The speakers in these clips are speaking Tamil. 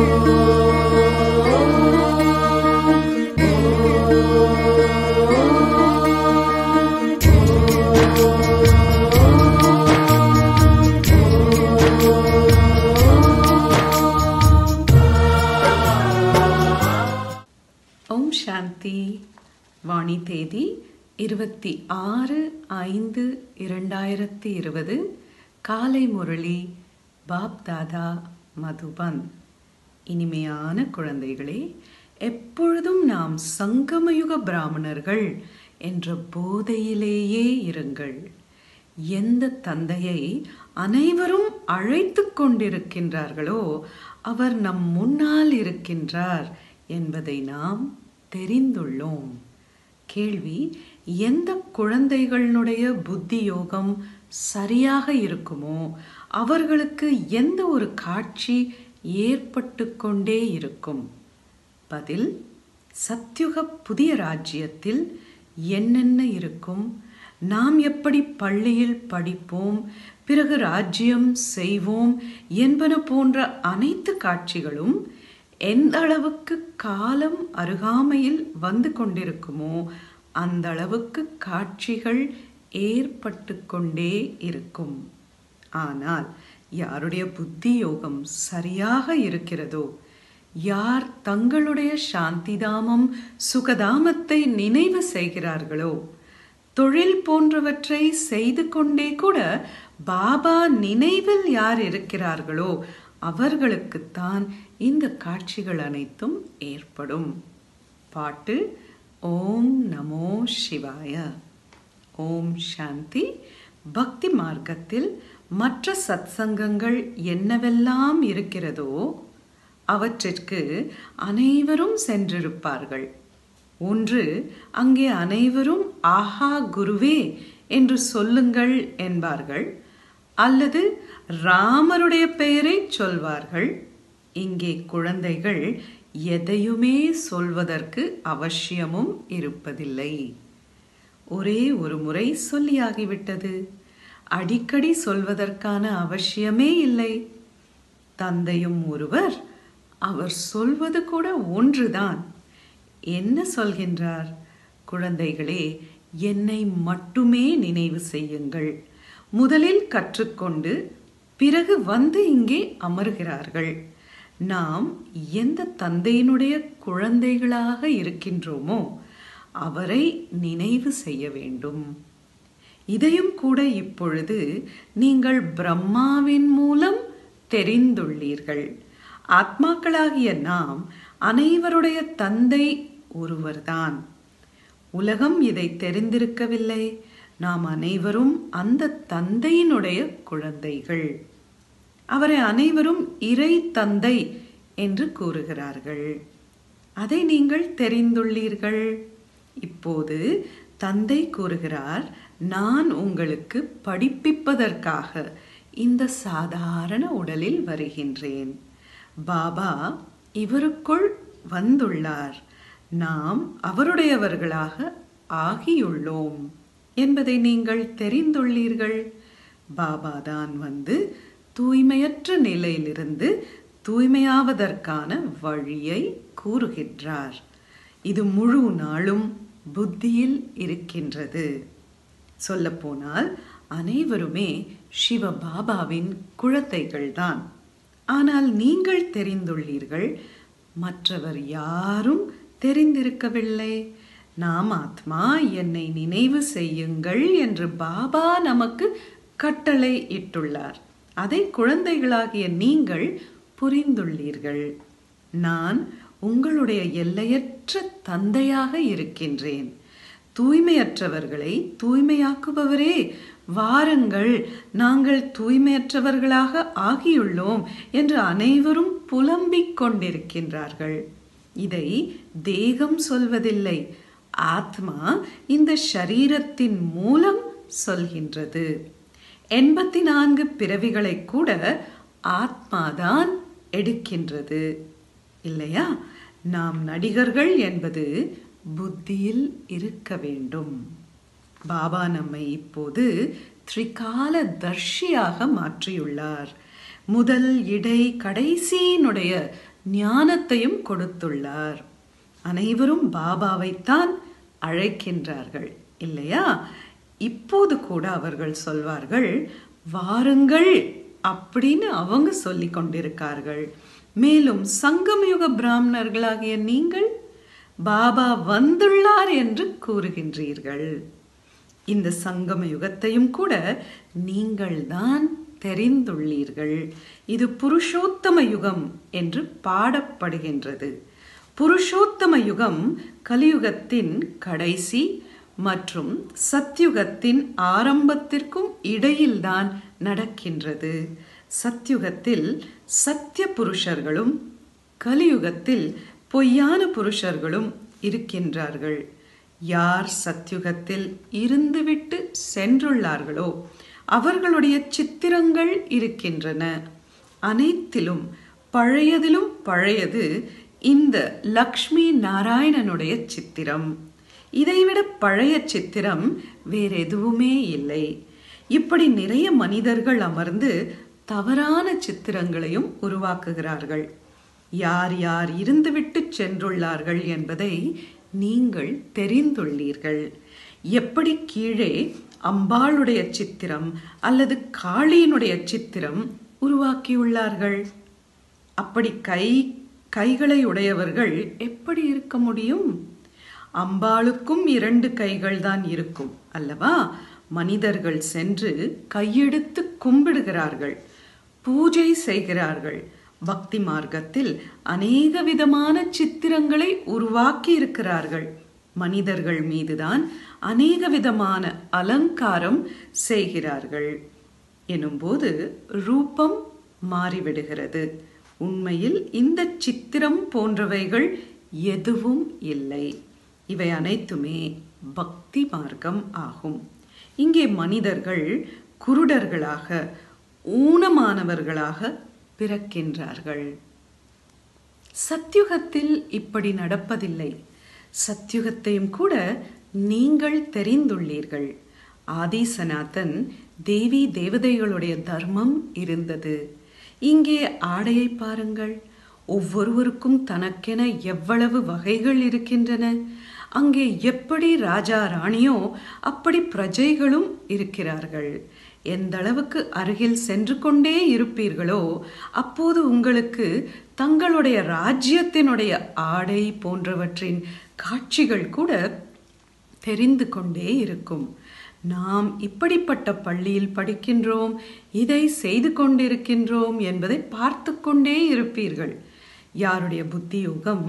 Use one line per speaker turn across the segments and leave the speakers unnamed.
ஓம் சாந்தி வாணி தேதி இருபத்தி ஆறு ஐந்து இரண்டாயிரத்தி இருபது காலை முரளி பாப் தாதா மதுபன் இனிமையான குழந்தைகளே எப்பொழுதும் நாம் சங்கமயுக பிராமணர்கள் என்ற போதையிலேயே இருங்கள் எந்த தந்தையை அனைவரும் அழைத்து கொண்டிருக்கின்றார்களோ அவர் நம் முன்னால் இருக்கின்றார் என்பதை நாம் தெரிந்துள்ளோம் கேள்வி எந்த குழந்தைகளுடைய புத்தி யோகம் சரியாக இருக்குமோ அவர்களுக்கு எந்த ஒரு காட்சி ஏற்பட்டு கொண்டே இருக்கும் பதில் சத்யுக புதிய ராஜ்யத்தில் என்னென்ன இருக்கும் நாம் எப்படி பள்ளியில் படிப்போம் பிறகு ராஜ்யம் செய்வோம் என்பன போன்ற அனைத்து காட்சிகளும் எந்த அளவுக்கு காலம் அருகாமையில் வந்து கொண்டிருக்குமோ அந்த அளவுக்கு காட்சிகள் ஏற்பட்டு கொண்டே இருக்கும் ஆனால் யாருடைய புத்தி யோகம் சரியாக இருக்கிறதோ யார் தங்களுடைய சாந்திதாமம் சுகதாமத்தை நினைவு செய்கிறார்களோ தொழில் போன்றவற்றை செய்து கொண்டே கூட பாபா நினைவில் யார் இருக்கிறார்களோ அவர்களுக்குத்தான் இந்த காட்சிகள் அனைத்தும் ஏற்படும் பாட்டு ஓம் நமோ சிவாய ஓம் சாந்தி பக்தி மார்க்கத்தில் மற்ற சத்சங்கங்கள் என்னவெல்லாம் இருக்கிறதோ அவற்றிற்கு அனைவரும் சென்றிருப்பார்கள் ஒன்று அங்கே அனைவரும் ஆஹா குருவே என்று சொல்லுங்கள் என்பார்கள் அல்லது ராமருடைய பெயரை சொல்வார்கள் இங்கே குழந்தைகள் எதையுமே சொல்வதற்கு அவசியமும் இருப்பதில்லை ஒரே ஒரு முறை சொல்லியாகிவிட்டது அடிக்கடி சொல்வதற்கான அவசியமே இல்லை தந்தையும் ஒருவர் அவர் சொல்வது கூட ஒன்றுதான் என்ன சொல்கின்றார் குழந்தைகளே என்னை மட்டுமே நினைவு செய்யுங்கள் முதலில் கற்றுக்கொண்டு பிறகு வந்து இங்கே அமர்கிறார்கள் நாம் எந்த தந்தையினுடைய குழந்தைகளாக இருக்கின்றோமோ அவரை நினைவு செய்ய வேண்டும் இதையும் கூட இப்பொழுது நீங்கள் பிரம்மாவின் மூலம் தெரிந்துள்ளீர்கள் ஆத்மாக்களாகிய நாம் அனைவருடைய தந்தை ஒருவர்தான் உலகம் இதை தெரிந்திருக்கவில்லை நாம் அனைவரும் அந்த தந்தையினுடைய குழந்தைகள் அவரை அனைவரும் இறை தந்தை என்று கூறுகிறார்கள் அதை நீங்கள் தெரிந்துள்ளீர்கள் இப்போது தந்தை கூறுகிறார் நான் உங்களுக்கு படிப்பிப்பதற்காக இந்த சாதாரண உடலில் வருகின்றேன் பாபா இவருக்குள் வந்துள்ளார் நாம் அவருடையவர்களாக ஆகியுள்ளோம் என்பதை நீங்கள் தெரிந்துள்ளீர்கள் பாபா தான் வந்து தூய்மையற்ற நிலையிலிருந்து தூய்மையாவதற்கான வழியை கூறுகின்றார் இது முழு நாளும் புத்தியில் இருக்கின்றது சொல்லப்போனால் அனைவருமே சிவ பாபாவின் குழந்தைகள்தான் ஆனால் நீங்கள் தெரிந்துள்ளீர்கள் மற்றவர் யாரும் தெரிந்திருக்கவில்லை நாம் ஆத்மா என்னை நினைவு செய்யுங்கள் என்று பாபா நமக்கு கட்டளை இட்டுள்ளார் அதை குழந்தைகளாகிய நீங்கள் புரிந்துள்ளீர்கள் நான் உங்களுடைய எல்லையற்ற தந்தையாக இருக்கின்றேன் தூய்மையற்றவர்களை தூய்மையாக்குபவரே வாருங்கள் நாங்கள் தூய்மையற்றவர்களாக ஆகியுள்ளோம் என்று அனைவரும் புலம்பிக் கொண்டிருக்கின்றார்கள் இதை தேகம் சொல்வதில்லை ஆத்மா இந்த ஷரீரத்தின் மூலம் சொல்கின்றது எண்பத்தி நான்கு பிறவிகளை கூட ஆத்மாதான் எடுக்கின்றது இல்லையா நாம் நடிகர்கள் என்பது புத்தியில் இருக்க வேண்டும் பாபா நம்மை இப்போது திரிகால தர்ஷியாக மாற்றியுள்ளார் முதல் இடை கடைசியினுடைய ஞானத்தையும் கொடுத்துள்ளார் அனைவரும் பாபாவைத்தான் அழைக்கின்றார்கள் இல்லையா இப்போது கூட அவர்கள் சொல்வார்கள் வாருங்கள் அப்படின்னு அவங்க சொல்லிக் கொண்டிருக்கார்கள் மேலும் சங்கமயுக பிராமணர்களாகிய நீங்கள் பாபா வந்துள்ளார் என்று கூறுகின்றீர்கள் இந்த சங்கம யுகத்தையும் கூட நீங்கள்தான் தெரிந்துள்ளீர்கள் இது புருஷோத்தம யுகம் என்று பாடப்படுகின்றது புருஷோத்தம யுகம் கலியுகத்தின் கடைசி மற்றும் சத்யுகத்தின் ஆரம்பத்திற்கும் இடையில்தான் நடக்கின்றது சத்யுகத்தில் சத்திய புருஷர்களும் கலியுகத்தில் பொய்யான புருஷர்களும் இருக்கின்றார்கள் யார் சத்யுகத்தில் இருந்துவிட்டு சென்றுள்ளார்களோ அவர்களுடைய சித்திரங்கள் இருக்கின்றன அனைத்திலும் பழையதிலும் பழையது இந்த லக்ஷ்மி நாராயணனுடைய சித்திரம் இதைவிட பழைய சித்திரம் வேற எதுவுமே இல்லை இப்படி நிறைய மனிதர்கள் அமர்ந்து தவறான சித்திரங்களையும் உருவாக்குகிறார்கள் யார் யார் இருந்துவிட்டு சென்றுள்ளார்கள் என்பதை நீங்கள் தெரிந்துள்ளீர்கள் எப்படி கீழே அம்பாளுடைய சித்திரம் அல்லது காளியினுடைய சித்திரம் உருவாக்கியுள்ளார்கள் அப்படி கை கைகளை உடையவர்கள் எப்படி இருக்க முடியும் அம்பாளுக்கும் இரண்டு கைகள் தான் இருக்கும் அல்லவா மனிதர்கள் சென்று கையெடுத்து கும்பிடுகிறார்கள் பூஜை செய்கிறார்கள் பக்தி மார்க்கத்தில் அநேக விதமான சித்திரங்களை உருவாக்கி இருக்கிறார்கள் மனிதர்கள் மீதுதான் அநேக விதமான அலங்காரம் செய்கிறார்கள் எனும்போது ரூபம் மாறிவிடுகிறது உண்மையில் இந்த சித்திரம் போன்றவைகள் எதுவும் இல்லை இவை அனைத்துமே பக்தி மார்க்கம் ஆகும் இங்கே மனிதர்கள் குருடர்களாக ஊனமானவர்களாக பிறக்கின்றார்கள் சத்யுகத்தில் இப்படி நடப்பதில்லை சத்யுகத்தையும் கூட நீங்கள் தெரிந்துள்ளீர்கள் ஆதி சனாதன் தேவி தேவதைகளுடைய தர்மம் இருந்தது இங்கே ஆடையை பாருங்கள் ஒவ்வொருவருக்கும் தனக்கென எவ்வளவு வகைகள் இருக்கின்றன அங்கே எப்படி ராஜா ராணியோ அப்படி பிரஜைகளும் இருக்கிறார்கள் எந்த அளவுக்கு அருகில் சென்று கொண்டே இருப்பீர்களோ அப்போது உங்களுக்கு தங்களுடைய ராஜ்யத்தினுடைய ஆடை போன்றவற்றின் காட்சிகள் கூட தெரிந்து கொண்டே இருக்கும் நாம் இப்படிப்பட்ட பள்ளியில் படிக்கின்றோம் இதை செய்து கொண்டிருக்கின்றோம் என்பதை பார்த்து கொண்டே இருப்பீர்கள் யாருடைய புத்தி யோகம்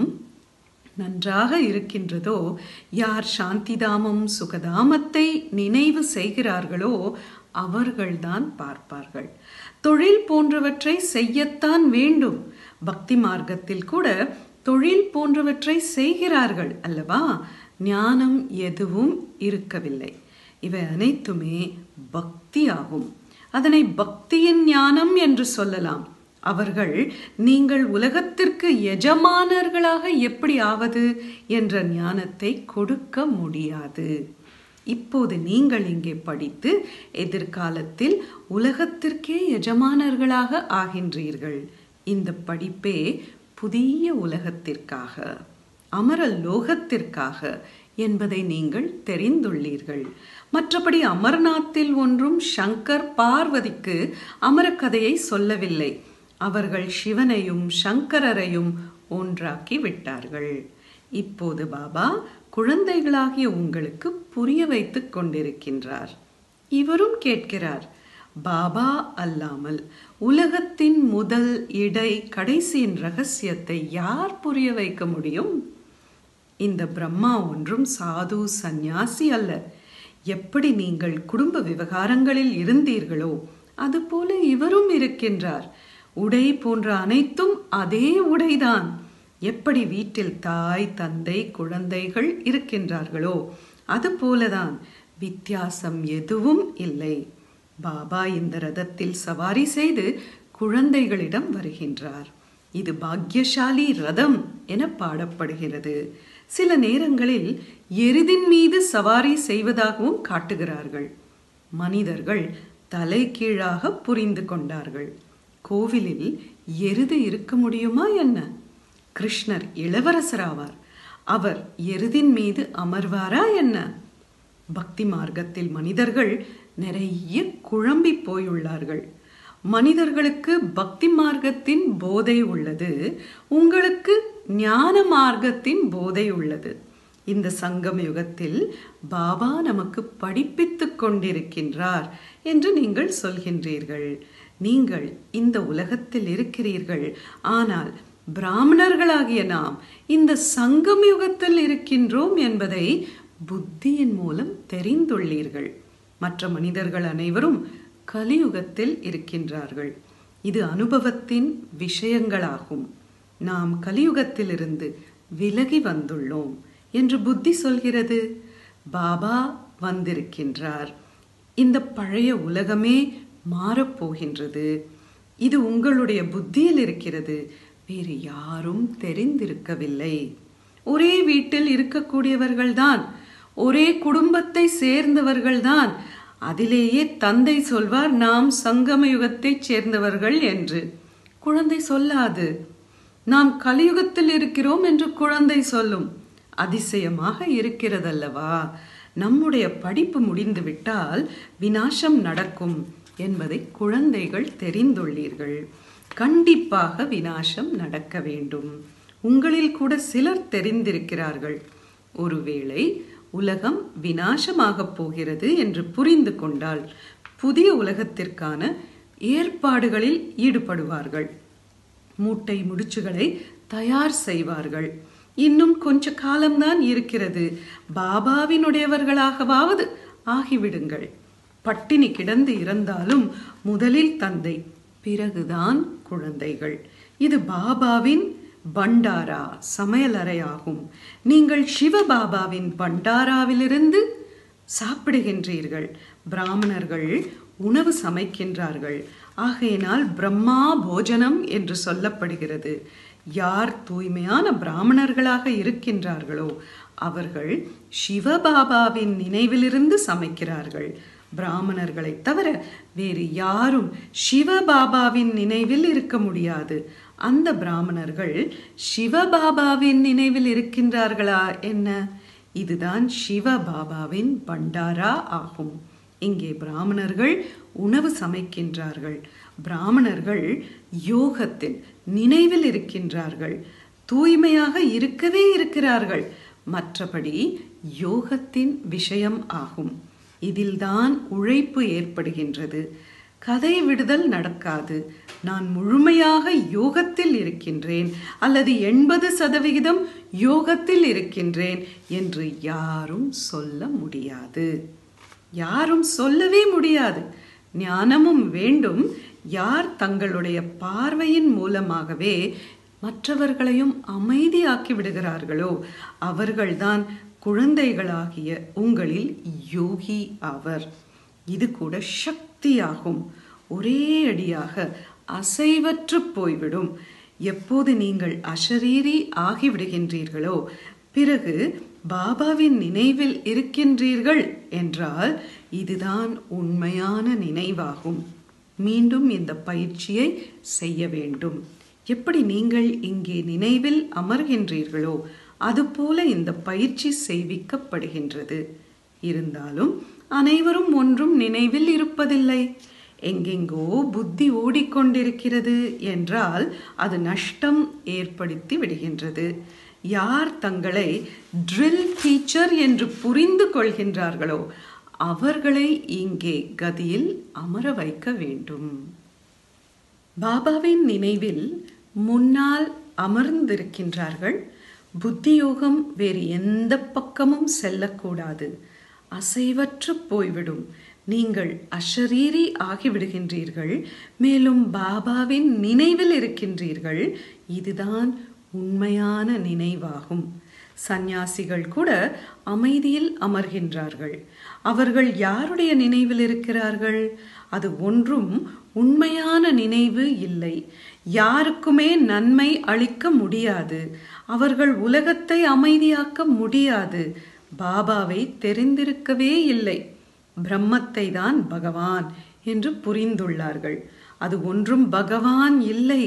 நன்றாக இருக்கின்றதோ யார் சாந்திதாமம் சுகதாமத்தை நினைவு செய்கிறார்களோ அவர்கள்தான் பார்ப்பார்கள் தொழில் போன்றவற்றை செய்யத்தான் வேண்டும் பக்தி மார்க்கத்தில் கூட தொழில் போன்றவற்றை செய்கிறார்கள் அல்லவா ஞானம் எதுவும் இருக்கவில்லை இவை அனைத்துமே பக்தி ஆகும் அதனை பக்தியின் ஞானம் என்று சொல்லலாம் அவர்கள் நீங்கள் உலகத்திற்கு எஜமானர்களாக எப்படி ஆவது என்ற ஞானத்தை கொடுக்க முடியாது இப்போது நீங்கள் இங்கே படித்து எதிர்காலத்தில் உலகத்திற்கே எஜமானர்களாக ஆகின்றீர்கள் இந்த படிப்பே புதிய உலகத்திற்காக அமர லோகத்திற்காக என்பதை நீங்கள் தெரிந்துள்ளீர்கள் மற்றபடி அமர்நாத்தில் ஒன்றும் சங்கர் பார்வதிக்கு அமர கதையை சொல்லவில்லை அவர்கள் சிவனையும் சங்கரரையும் ஒன்றாக்கி விட்டார்கள் இப்போது பாபா குழந்தைகளாகிய உங்களுக்கு புரிய வைத்துக் கொண்டிருக்கின்றார் இவரும் கேட்கிறார் பாபா அல்லாமல் உலகத்தின் முதல் இடை கடைசியின் ரகசியத்தை யார் புரிய வைக்க முடியும் இந்த பிரம்மா ஒன்றும் சாது சந்நியாசி அல்ல எப்படி நீங்கள் குடும்ப விவகாரங்களில் இருந்தீர்களோ அதுபோல இவரும் இருக்கின்றார் உடை போன்ற அனைத்தும் அதே உடைதான் எப்படி வீட்டில் தாய் தந்தை குழந்தைகள் இருக்கின்றார்களோ அதுபோலதான் வித்தியாசம் எதுவும் இல்லை பாபா இந்த ரதத்தில் சவாரி செய்து குழந்தைகளிடம் வருகின்றார் இது பாக்யசாலி ரதம் என பாடப்படுகிறது சில நேரங்களில் எருதின் மீது சவாரி செய்வதாகவும் காட்டுகிறார்கள் மனிதர்கள் தலை கீழாக புரிந்து கொண்டார்கள் கோவிலில் எருது இருக்க முடியுமா என்ன கிருஷ்ணர் இளவரசராவார் அவர் எருதின் மீது அமர்வாரா என்ன பக்தி மார்க்கத்தில் மனிதர்கள் நிறைய குழம்பி போயுள்ளார்கள் மனிதர்களுக்கு பக்தி மார்க்கத்தின் போதை உள்ளது உங்களுக்கு ஞான மார்க்கத்தின் போதை உள்ளது இந்த சங்கம் யுகத்தில் பாபா நமக்கு படிப்பித்துக் கொண்டிருக்கின்றார் என்று நீங்கள் சொல்கின்றீர்கள் நீங்கள் இந்த உலகத்தில் இருக்கிறீர்கள் ஆனால் பிராமணர்களாகிய நாம் இந்த சங்கம் யுகத்தில் இருக்கின்றோம் என்பதை புத்தியின் மூலம் தெரிந்துள்ளீர்கள் மற்ற மனிதர்கள் அனைவரும் கலியுகத்தில் இருக்கின்றார்கள் இது அனுபவத்தின் விஷயங்களாகும் நாம் கலியுகத்திலிருந்து விலகி வந்துள்ளோம் என்று புத்தி சொல்கிறது பாபா வந்திருக்கின்றார் இந்த பழைய உலகமே மாறப்போகின்றது இது உங்களுடைய புத்தியில் இருக்கிறது வேறு யாரும் தெரிந்திருக்கவில்லை ஒரே வீட்டில் இருக்கக்கூடியவர்கள்தான் ஒரே குடும்பத்தை சேர்ந்தவர்கள்தான் அதிலேயே தந்தை சொல்வார் நாம் சங்கம யுகத்தைச் சேர்ந்தவர்கள் என்று குழந்தை சொல்லாது நாம் கலியுகத்தில் இருக்கிறோம் என்று குழந்தை சொல்லும் அதிசயமாக இருக்கிறதல்லவா நம்முடைய படிப்பு முடிந்துவிட்டால் வினாசம் நடக்கும் என்பதை குழந்தைகள் தெரிந்துள்ளீர்கள் கண்டிப்பாக வினாசம் நடக்க வேண்டும் உங்களில் கூட சிலர் தெரிந்திருக்கிறார்கள் ஒருவேளை உலகம் வினாசமாகப் போகிறது என்று புரிந்து கொண்டால் புதிய உலகத்திற்கான ஏற்பாடுகளில் ஈடுபடுவார்கள் மூட்டை முடிச்சுகளை தயார் செய்வார்கள் இன்னும் கொஞ்ச காலம்தான் இருக்கிறது பாபாவினுடையவர்களாகவாவது ஆகிவிடுங்கள் பட்டினி கிடந்து இறந்தாலும் முதலில் தந்தை பிறகுதான் குழந்தைகள் இது பாபாவின் பண்டாரா சமையலறையாகும் நீங்கள் சிவபாபாவின் பண்டாராவிலிருந்து சாப்பிடுகின்றீர்கள் பிராமணர்கள் உணவு சமைக்கின்றார்கள் ஆகையினால் பிரம்மா போஜனம் என்று சொல்லப்படுகிறது யார் தூய்மையான பிராமணர்களாக இருக்கின்றார்களோ அவர்கள் சிவபாபாவின் நினைவிலிருந்து சமைக்கிறார்கள் பிராமணர்களை தவிர வேறு யாரும் சிவபாபாவின் நினைவில் இருக்க முடியாது அந்த பிராமணர்கள் சிவபாபாவின் நினைவில் இருக்கின்றார்களா என்ன இதுதான் சிவபாபாவின் பண்டாரா ஆகும் இங்கே பிராமணர்கள் உணவு சமைக்கின்றார்கள் பிராமணர்கள் யோகத்தில் நினைவில் இருக்கின்றார்கள் தூய்மையாக இருக்கவே இருக்கிறார்கள் மற்றபடி யோகத்தின் விஷயம் ஆகும் இதில்தான் உழைப்பு ஏற்படுகின்றது கதை விடுதல் நடக்காது நான் முழுமையாக யோகத்தில் இருக்கின்றேன் அல்லது எண்பது சதவிகிதம் யோகத்தில் இருக்கின்றேன் என்று யாரும் சொல்ல முடியாது யாரும் சொல்லவே முடியாது ஞானமும் வேண்டும் யார் தங்களுடைய பார்வையின் மூலமாகவே மற்றவர்களையும் அமைதியாக்கி விடுகிறார்களோ அவர்கள்தான் குழந்தைகளாகிய உங்களில் யோகி ஆவர் இது கூட சக்தியாகும் ஒரே அடியாக அசைவற்று போய்விடும் எப்போது நீங்கள் அஷரீரி ஆகிவிடுகின்றீர்களோ பிறகு பாபாவின் நினைவில் இருக்கின்றீர்கள் என்றால் இதுதான் உண்மையான நினைவாகும் மீண்டும் இந்த பயிற்சியை செய்ய வேண்டும் எப்படி நீங்கள் இங்கே நினைவில் அமர்கின்றீர்களோ அதுபோல இந்த பயிற்சி செய்விக்கப்படுகின்றது இருந்தாலும் அனைவரும் ஒன்றும் நினைவில் இருப்பதில்லை எங்கெங்கோ புத்தி ஓடிக்கொண்டிருக்கிறது என்றால் அது நஷ்டம் ஏற்படுத்தி விடுகின்றது யார் தங்களை ட்ரில் டீச்சர் என்று புரிந்து கொள்கின்றார்களோ அவர்களை இங்கே கதியில் அமர வைக்க வேண்டும் பாபாவின் நினைவில் முன்னால் அமர்ந்திருக்கின்றார்கள் புத்தியோகம் வேறு எந்த பக்கமும் செல்லக்கூடாது அசைவற்று போய்விடும் நீங்கள் அஷரீரி ஆகிவிடுகின்றீர்கள் மேலும் பாபாவின் நினைவில் இருக்கின்றீர்கள் இதுதான் உண்மையான நினைவாகும் சந்நியாசிகள் கூட அமைதியில் அமர்கின்றார்கள் அவர்கள் யாருடைய நினைவில் இருக்கிறார்கள் அது ஒன்றும் உண்மையான நினைவு இல்லை யாருக்குமே நன்மை அளிக்க முடியாது அவர்கள் உலகத்தை அமைதியாக்க முடியாது பாபாவை தெரிந்திருக்கவே இல்லை பிரம்மத்தை தான் பகவான் என்று புரிந்துள்ளார்கள் அது ஒன்றும் பகவான் இல்லை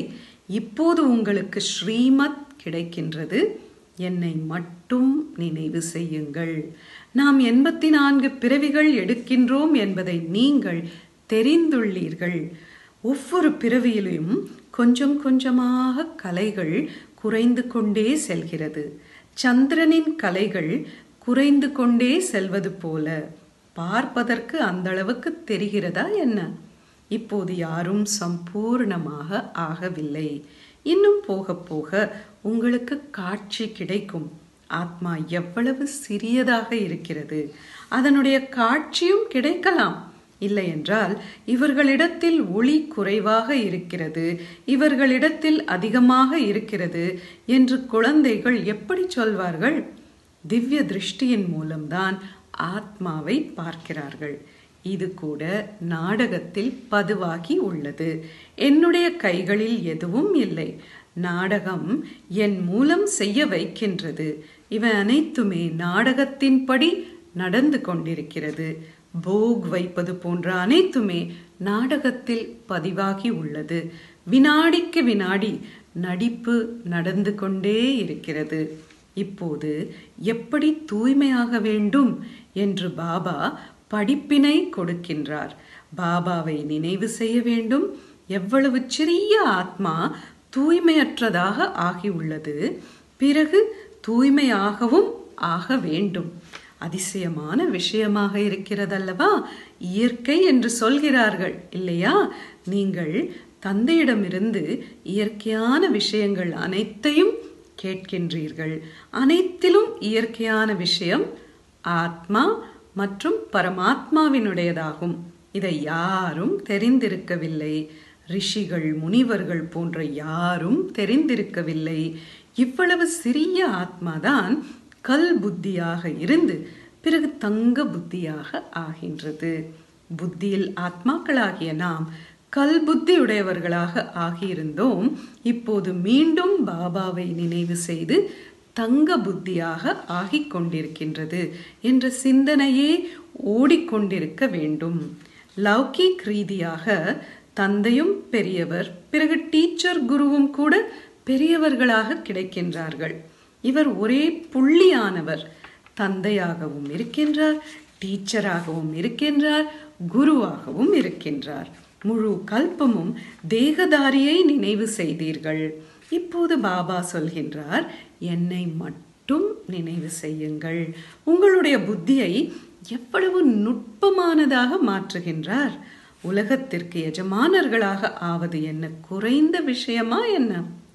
இப்போது உங்களுக்கு ஸ்ரீமத் கிடைக்கின்றது என்னை மட்டும் நினைவு செய்யுங்கள் நாம் எண்பத்தி நான்கு பிறவிகள் எடுக்கின்றோம் என்பதை நீங்கள் தெரிந்துள்ளீர்கள் ஒவ்வொரு பிறவியிலும் கொஞ்சம் கொஞ்சமாக கலைகள் குறைந்து கொண்டே செல்கிறது சந்திரனின் கலைகள் குறைந்து கொண்டே செல்வது போல பார்ப்பதற்கு அந்த அளவுக்கு தெரிகிறதா என்ன இப்போது யாரும் சம்பூர்ணமாக ஆகவில்லை இன்னும் போக போக உங்களுக்கு காட்சி கிடைக்கும் ஆத்மா எவ்வளவு சிறியதாக இருக்கிறது அதனுடைய காட்சியும் கிடைக்கலாம் இல்லை என்றால் இவர்களிடத்தில் ஒளி குறைவாக இருக்கிறது இவர்களிடத்தில் அதிகமாக இருக்கிறது என்று குழந்தைகள் எப்படி சொல்வார்கள் திவ்ய திருஷ்டியின் மூலம்தான் ஆத்மாவை பார்க்கிறார்கள் இது கூட நாடகத்தில் பதுவாகி உள்ளது என்னுடைய கைகளில் எதுவும் இல்லை நாடகம் என் மூலம் செய்ய வைக்கின்றது இவை அனைத்துமே நாடகத்தின்படி நடந்து கொண்டிருக்கிறது போக் வைப்பது போன்ற அனைத்துமே நாடகத்தில் பதிவாகி உள்ளது வினாடிக்கு வினாடி நடிப்பு நடந்து கொண்டே இருக்கிறது இப்போது எப்படி தூய்மையாக வேண்டும் என்று பாபா படிப்பினை கொடுக்கின்றார் பாபாவை நினைவு செய்ய வேண்டும் எவ்வளவு சிறிய ஆத்மா தூய்மையற்றதாக ஆகியுள்ளது பிறகு தூய்மையாகவும் ஆக வேண்டும் அதிசயமான விஷயமாக இருக்கிறதல்லவா இயற்கை என்று சொல்கிறார்கள் இல்லையா நீங்கள் தந்தையிடமிருந்து இயற்கையான விஷயங்கள் அனைத்தையும் கேட்கின்றீர்கள் அனைத்திலும் இயற்கையான விஷயம் ஆத்மா மற்றும் பரமாத்மாவினுடையதாகும் இதை யாரும் தெரிந்திருக்கவில்லை ரிஷிகள் முனிவர்கள் போன்ற யாரும் தெரிந்திருக்கவில்லை இவ்வளவு சிறிய ஆத்மாதான் கல் புத்தியாக இருந்து பிறகு தங்க புத்தியாக ஆகின்றது புத்தியில் ஆத்மாக்களாகிய நாம் கல் புத்தி உடையவர்களாக ஆகியிருந்தோம் இப்போது மீண்டும் பாபாவை நினைவு செய்து தங்க புத்தியாக ஆகிக் கொண்டிருக்கின்றது என்ற சிந்தனையே ஓடிக்கொண்டிருக்க வேண்டும் லௌகிக் ரீதியாக தந்தையும் பெரியவர் பிறகு டீச்சர் குருவும் கூட பெரியவர்களாக கிடைக்கின்றார்கள் இவர் ஒரே புள்ளியானவர் தந்தையாகவும் இருக்கின்றார் டீச்சராகவும் இருக்கின்றார் குருவாகவும் இருக்கின்றார் முழு கல்பமும் தேகதாரியை நினைவு செய்தீர்கள் இப்போது பாபா சொல்கின்றார் என்னை மட்டும் நினைவு செய்யுங்கள் உங்களுடைய புத்தியை எவ்வளவு நுட்பமானதாக மாற்றுகின்றார் உலகத்திற்கு எஜமானர்களாக ஆவது என்ன குறைந்த விஷயமா என்ன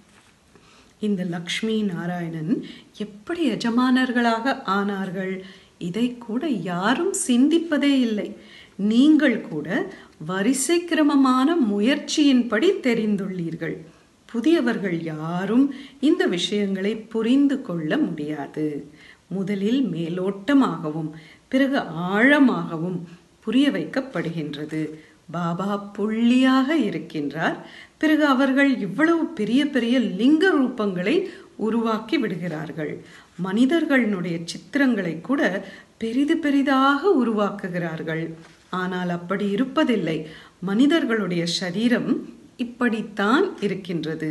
இந்த லக்ஷ்மி நாராயணன் எப்படி எஜமானர்களாக ஆனார்கள் இதை கூட யாரும் சிந்திப்பதே இல்லை நீங்கள் கூட வரிசை கிரமமான முயற்சியின்படி தெரிந்துள்ளீர்கள் புதியவர்கள் யாரும் இந்த விஷயங்களை புரிந்து கொள்ள முடியாது முதலில் மேலோட்டமாகவும் பிறகு ஆழமாகவும் புரிய வைக்கப்படுகின்றது பாபா புள்ளியாக இருக்கின்றார் பிறகு அவர்கள் இவ்வளவு பெரிய பெரிய லிங்க ரூபங்களை உருவாக்கி விடுகிறார்கள் மனிதர்களுடைய சித்திரங்களை கூட பெரிது பெரிதாக உருவாக்குகிறார்கள் ஆனால் அப்படி இருப்பதில்லை மனிதர்களுடைய சரீரம் இப்படித்தான் இருக்கின்றது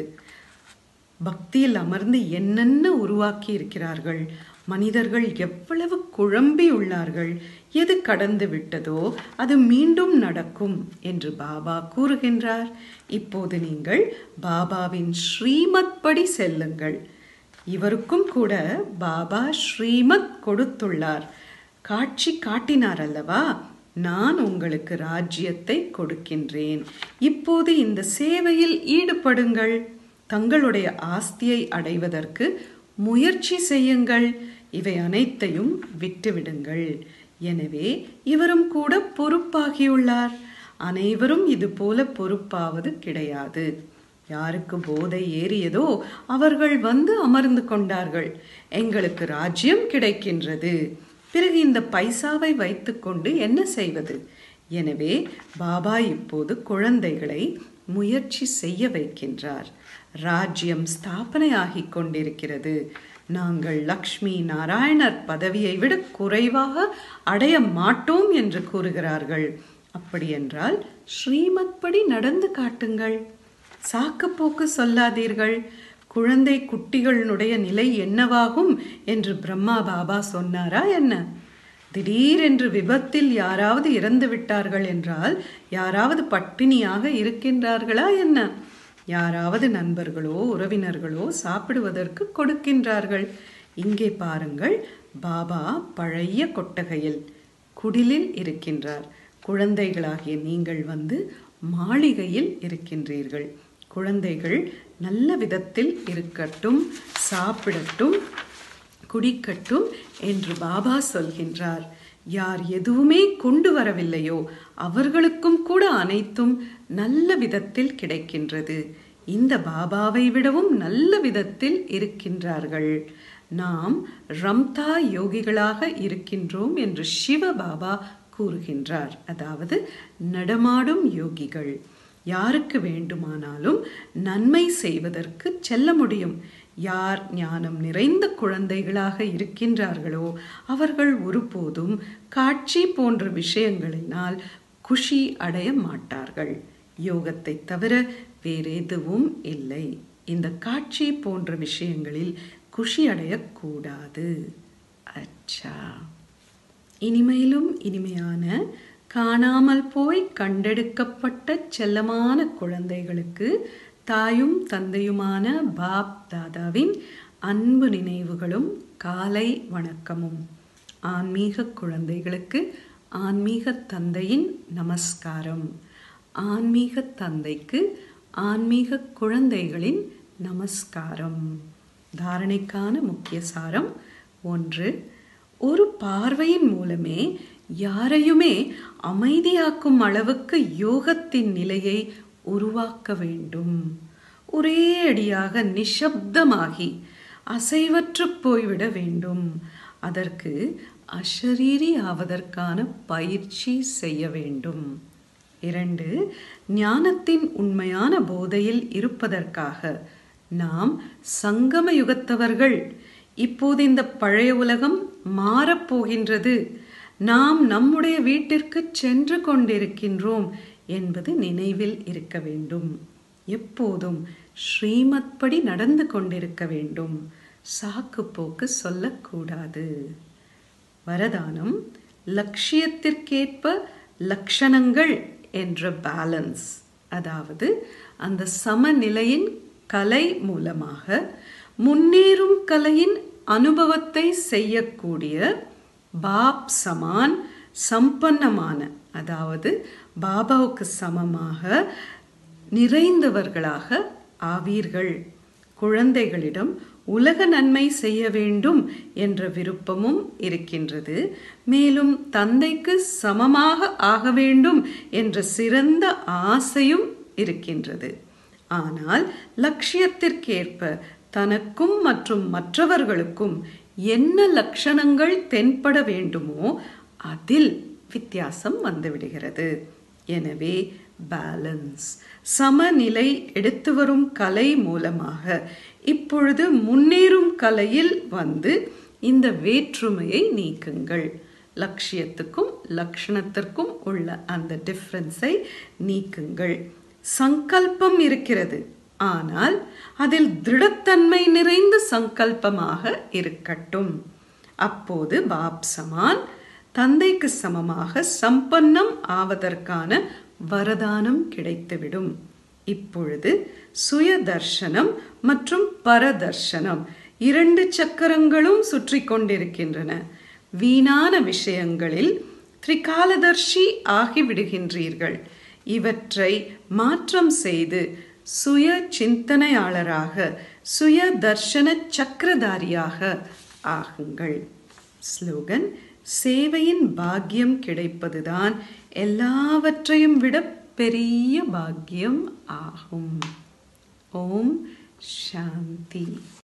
பக்தியில் அமர்ந்து என்னென்ன உருவாக்கி இருக்கிறார்கள் மனிதர்கள் எவ்வளவு குழம்பி உள்ளார்கள் எது கடந்து விட்டதோ அது மீண்டும் நடக்கும் என்று பாபா கூறுகின்றார் இப்போது நீங்கள் பாபாவின் ஸ்ரீமத் படி செல்லுங்கள் இவருக்கும் கூட பாபா ஸ்ரீமத் கொடுத்துள்ளார் காட்சி காட்டினார் அல்லவா நான் உங்களுக்கு ராஜ்யத்தை கொடுக்கின்றேன் இப்போது இந்த சேவையில் ஈடுபடுங்கள் தங்களுடைய ஆஸ்தியை அடைவதற்கு முயற்சி செய்யுங்கள் இவை அனைத்தையும் விட்டுவிடுங்கள் எனவே இவரும் கூட பொறுப்பாகியுள்ளார் அனைவரும் இது போல பொறுப்பாவது கிடையாது யாருக்கு போதை ஏறியதோ அவர்கள் வந்து அமர்ந்து கொண்டார்கள் எங்களுக்கு ராஜ்யம் கிடைக்கின்றது பிறகு இந்த பைசாவை வைத்துக்கொண்டு என்ன செய்வது எனவே பாபா இப்போது குழந்தைகளை முயற்சி செய்ய வைக்கின்றார் ராஜ்யம் ஸ்தாபனையாகிக் கொண்டிருக்கிறது நாங்கள் லக்ஷ்மி நாராயணர் பதவியை விட குறைவாக அடைய மாட்டோம் என்று கூறுகிறார்கள் அப்படியென்றால் ஸ்ரீமத் படி நடந்து காட்டுங்கள் சாக்குப்போக்கு சொல்லாதீர்கள் குழந்தை குட்டிகளுடைய நிலை என்னவாகும் என்று பிரம்மா பாபா சொன்னாரா என்ன திடீரென்று விபத்தில் யாராவது இறந்து விட்டார்கள் என்றால் யாராவது பட்டினியாக இருக்கின்றார்களா என்ன யாராவது நண்பர்களோ உறவினர்களோ சாப்பிடுவதற்கு கொடுக்கின்றார்கள் இங்கே பாருங்கள் பாபா பழைய கொட்டகையில் குடிலில் இருக்கின்றார் குழந்தைகளாகிய நீங்கள் வந்து மாளிகையில் இருக்கின்றீர்கள் குழந்தைகள் நல்ல விதத்தில் இருக்கட்டும் சாப்பிடட்டும் குடிக்கட்டும் என்று பாபா சொல்கின்றார் யார் எதுவுமே கொண்டு வரவில்லையோ அவர்களுக்கும் கூட அனைத்தும் நல்ல விதத்தில் கிடைக்கின்றது இந்த பாபாவை விடவும் நல்ல விதத்தில் இருக்கின்றார்கள் நாம் ரம்தா யோகிகளாக இருக்கின்றோம் என்று சிவ பாபா கூறுகின்றார் அதாவது நடமாடும் யோகிகள் யாருக்கு வேண்டுமானாலும் நன்மை செய்வதற்கு செல்ல முடியும் யார் ஞானம் நிறைந்த குழந்தைகளாக இருக்கின்றார்களோ அவர்கள் ஒருபோதும் காட்சி போன்ற விஷயங்களினால் குஷி அடைய மாட்டார்கள் யோகத்தை தவிர வேறெதுவும் இல்லை இந்த காட்சி போன்ற விஷயங்களில் குஷி அடையக்கூடாது அச்சா இனிமையிலும் இனிமையான காணாமல் போய் கண்டெடுக்கப்பட்ட செல்லமான குழந்தைகளுக்கு தாயும் தந்தையுமான பாப் தாதாவின் அன்பு நினைவுகளும் காலை வணக்கமும் ஆன்மீக குழந்தைகளுக்கு ஆன்மீக தந்தையின் நமஸ்காரம் ஆன்மீக தந்தைக்கு ஆன்மீக குழந்தைகளின் நமஸ்காரம் தாரணைக்கான முக்கிய சாரம் ஒன்று ஒரு பார்வையின் மூலமே யாரையுமே அமைதியாக்கும் அளவுக்கு யோகத்தின் நிலையை உருவாக்க வேண்டும் ஒரே அடியாக நிஷப்தமாகி அசைவற்று போய்விட வேண்டும் அதற்கு அஷரீரி ஆவதற்கான பயிற்சி செய்ய வேண்டும் இரண்டு ஞானத்தின் உண்மையான போதையில் இருப்பதற்காக நாம் சங்கம யுகத்தவர்கள் இப்போது இந்த பழைய உலகம் மாறப்போகின்றது நாம் நம்முடைய வீட்டிற்கு சென்று கொண்டிருக்கின்றோம் என்பது நினைவில் இருக்க வேண்டும் எப்போதும் ஸ்ரீமத் படி நடந்து கொண்டிருக்க வேண்டும் சாக்கு போக்கு சொல்லக்கூடாது வரதானம் லட்சியத்திற்கேற்ப லட்சணங்கள் என்ற பேலன்ஸ் அதாவது அந்த சமநிலையின் கலை மூலமாக முன்னேறும் கலையின் அனுபவத்தை செய்யக்கூடிய பாப் சமான் சம்பன்னமான அதாவது பாபாவுக்கு சமமாக நிறைந்தவர்களாக ஆவீர்கள் குழந்தைகளிடம் உலக நன்மை செய்ய வேண்டும் என்ற விருப்பமும் இருக்கின்றது மேலும் தந்தைக்கு சமமாக ஆக வேண்டும் என்ற சிறந்த ஆசையும் இருக்கின்றது ஆனால் லட்சியத்திற்கேற்ப தனக்கும் மற்றும் மற்றவர்களுக்கும் என்ன லட்சணங்கள் தென்பட வேண்டுமோ அதில் வித்தியாசம் வந்துவிடுகிறது எனவே பேலன்ஸ் சமநிலை எடுத்து வரும் கலை மூலமாக இப்பொழுது முன்னேறும் கலையில் வந்து இந்த வேற்றுமையை நீக்குங்கள் லட்சியத்துக்கும் லக்ஷணத்திற்கும் உள்ள அந்த டிஃப்ரென்ஸை நீக்குங்கள் சங்கல்பம் இருக்கிறது ஆனால் அதில் திருடத்தன்மை நிறைந்த சங்கல்பமாக இருக்கட்டும் அப்போது பாப் சமான் தந்தைக்கு சமமாக சம்பன்னம் ஆவதற்கான வரதானம் கிடைத்துவிடும் இப்பொழுது சுய தர்சனம் மற்றும் பரதர்சனம் இரண்டு சக்கரங்களும் சுற்றி கொண்டிருக்கின்றன வீணான விஷயங்களில் திரிகாலதர்ஷி ஆகிவிடுகின்றீர்கள் இவற்றை மாற்றம் செய்து சுய சிந்தனையாளராக சுய தர்ஷன சக்கரதாரியாக ஆகுங்கள் ஸ்லோகன் சேவையின் பாக்கியம் கிடைப்பதுதான் எல்லாவற்றையும் விட பெரிய பாக்கியம் ஆகும் ஓம் சாந்தி